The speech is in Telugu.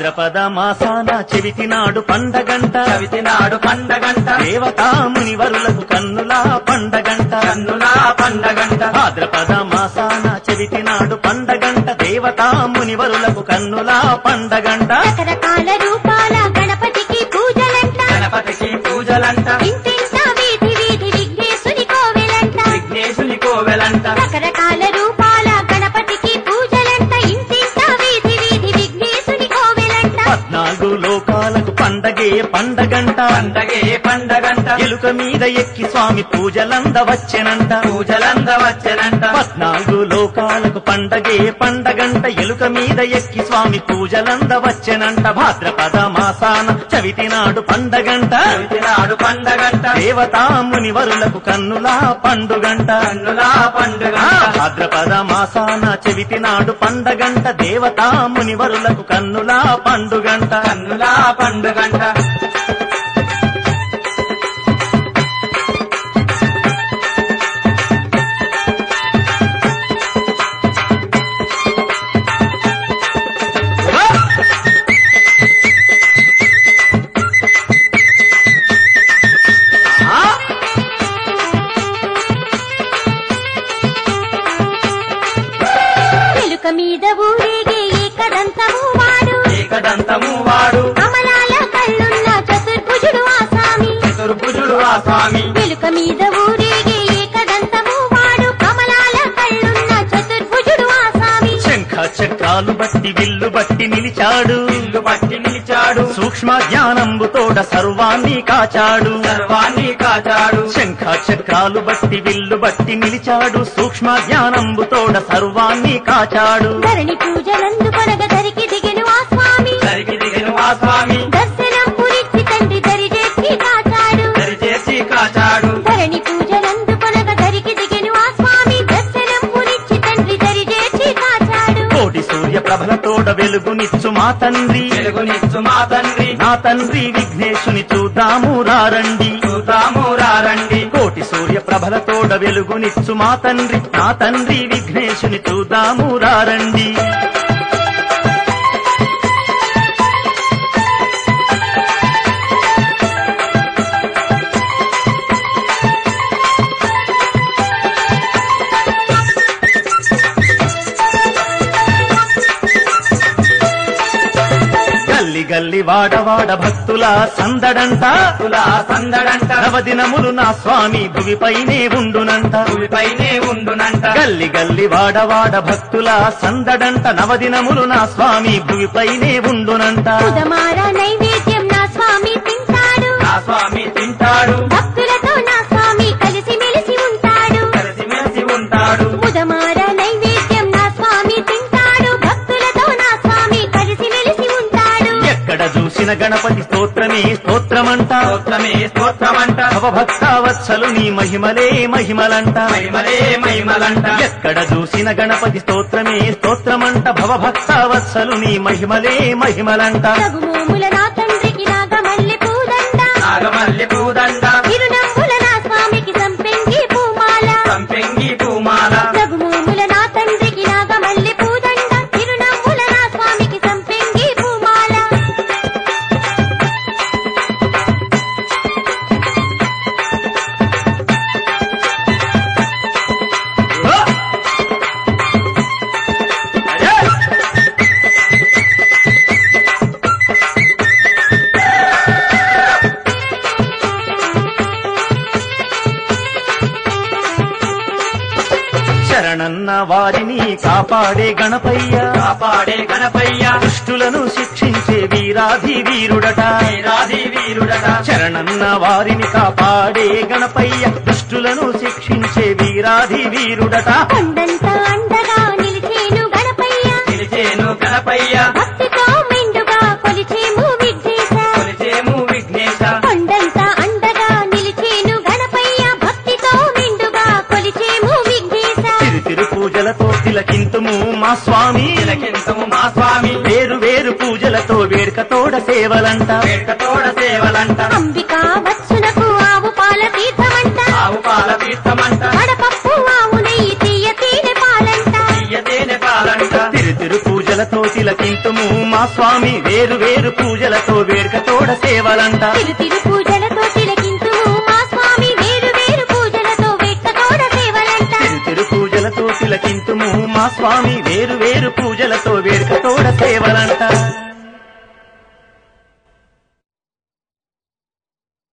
భాద్రపద మాసాన చెవితి నాడు పండగంట చవితి నాడు పండగంట దేవతా మునివరులకు కన్నులా పండగంట కన్నులా పండగంట భాద్రపద మాసాన చెవితి నాడు పండగంట దేవతా మునివరులకు కన్నులా పండగంట రకరకాల రూపాల గణపతికి పూజలంట గణపతికి పూజలంట ఇంటింట వీధి వీధి విఘ్నేశుని కోవెలంట విఘ్నేశుని కోవెలంట రకరకాల రూపాల గణపతికి పూజలంట ఇంటింట వీధి వీధి విఘ్నేశుని కోవెలంట పద్నాలుగు లోకాలకు పండగే పండగంట పండగే పండగంట ఎలుక మీద ఎక్కి స్వామి పూజలంద వచ్చెనంట పూజలంద వచ్చనంట పద్నాలుగు లోకాలకు పండగే పండగంట ఎలుక మీద ఎక్కి స్వామి పూజలంద వచ్చెనంట భాద్రపద మాసాన చవితి నాడు పండగంట చవితి నాడు పండగంట దేవతా మునివరులకు కన్నులా పండుగంట కన్నులా ఆ, పండుగంట భాద్రపద మాసాన చెవితి నాడు పండగంట దేవతా మునివరులకు కన్నులా పండుగంట కన్నులా పండుగంట ఎలుక మీద ఊరేగే ఏకదంతము వాడు ఏకదంతము వాడు కమలాల కళ్ళున్న చతుర్భుజుడు ఆ స్వామి చతుర్భుజుడు ఆ స్వామి ఎలుక మీద ఊరేగే ఏకదంతము వాడు కమలాల కళ్ళున్న చతుర్భుజుడు ఆ స్వామి శంఖ చక్రాలు బట్టి విల్లు బట్టి నిలిచాడు ఇల్లు పట్టి నిలిచాడు సూక్ష్మ జ్ఞానంబుతోడ సర్వాన్ని కాచాడు సర్వాన్ని కాచాడు శంఖ చక్రాలు బట్టి విల్లు బట్టి నిలిచాడు సూక్ష్మ జ్ఞానంబుతోడ సర్వాన్ని కాచాడు ధరణి పూజలందు కొనగ ధరికి దిగెను ఆ స్వామి సరికి దిగను ఆ స్వామి దర్శనం పురిచి తండ్రి దరిచేసి కాచాడు దరిచేసి కాచాడు ధరణి పూజలందు కొనగ ధరికి దిగెను ఆ స్వామి దర్శనం పురిచి తండ్రి దరిచేసి కాచాడు కోటి సూర్య ప్రభలతోడ వెలుగునిచ్చు మా తండ్రి వెలుగునిచ్చు మా తండ్రి నా తండ్రి విఘ్నేశుని చూద్దాము రారండి చూద్దాము రండి కోటి సూర్య ప్రభలతోడ వెలుగునిచ్చు మా తండ్రి నా తండ్రి విఘ్నేశుని చూద్దాము రారండి గల్లి గల్లి వాడవాడ భక్తుల సందడంట భక్తుల సందడంట నవదినములు నా స్వామి భువిపైనే ఉండునంట భూమిపైనే ఉండునంట గల్లి గల్లి వాడవాడ భక్తుల సందడంట నవదినములు నా స్వామి భువిపైనే ఉండునంట ఉదమార నైవేద్యం నా స్వామి తింటాడు నా స్వామి తింటాడు భక్తులతో నా స్వామి కలిసి మెలిసి ఉంటాడు కలిసిమెలిసి ఉంటాడు ఉదమార నైవేద్యం నా స్వామి తింటాడు భక్తులతో నా స్వామి కలిసి మెలిసి ఉంటాడు ఎక్కడ చూసిన గణపతి స్తోత్రమే స్తోత్రమంట స్తోత్రమే స్తోత్రమంట భవభక్తావత్సలు నీ మహిమలే మహిమలంట మహిమలే మహిమలంట ఎక్కడ చూసిన గణపతి స్తోత్రమే స్తోత్రమంట భవభక్తావత్సలు నీ మహిమలే మహిమలంట రఘుమోముల నా తండ్రికి నాగమల్లి పూదండ నాగమల్లి పూదండ తిరునంబుల నా స్వామికి సంపెంగి పూమాల సంపెంగి పూమాల రఘుమోముల నా తండ్రికి నాగమల్లి పూదండ తిరునంబుల నా స్వామికి సంపెంగి పూమాల శరణన్న వారిని కాపాడే గణపయ్య కాపాడే గణపయ్య దుష్టులను శిక్షించే వీరాధి వీరుడట వీరాధి వీరుడట శరణన్న వారిని కాపాడే గణపయ్య దుష్టులను శిక్షించే వీరాధి వీరుడట కొండంత అండగా నిలిచేను గణపయ్య నిలిచేను గణపయ్య భక్తితో మెండుగా కొలిచేము విఘ్నేశ కొలిచేము విఘ్నేశ కొండంత అండగా నిలిచేను గణపయ్య భక్తితో మెండుగా కొలిచేము విఘ్నేశ తిరు తిరు పూజలతో తిలకింతుము మా స్వామి తిలకింతము మా స్వామి వేరు వేరు పూజలతో వేడుకతోడ సేవలంట వేటతోడ సేవలంట అంబికా వచ్చునకు ఆవు పాల తీర్థమంట ఆవు పాల తీర్థమంట వడపప్పు ఆవు నెయ్యి తీయ తేనె పాలంట తీయ తేనె పాలంట తిరు తిరు పూజలతో తిలకింతుము మా స్వామి వేరు వేరు పూజలతో వేడుకతోడ సేవలంట తిరు తిరు పూజలతో తిలకింతుము మా స్వామి వేరు వేరు పూజలతో వెక్కతోడ సేవలంట తిరు తిరు పూజలతో తిలకింతుము మా స్వామి వేరు వేరు పూజలతో వేడుకతోడ సేవలంట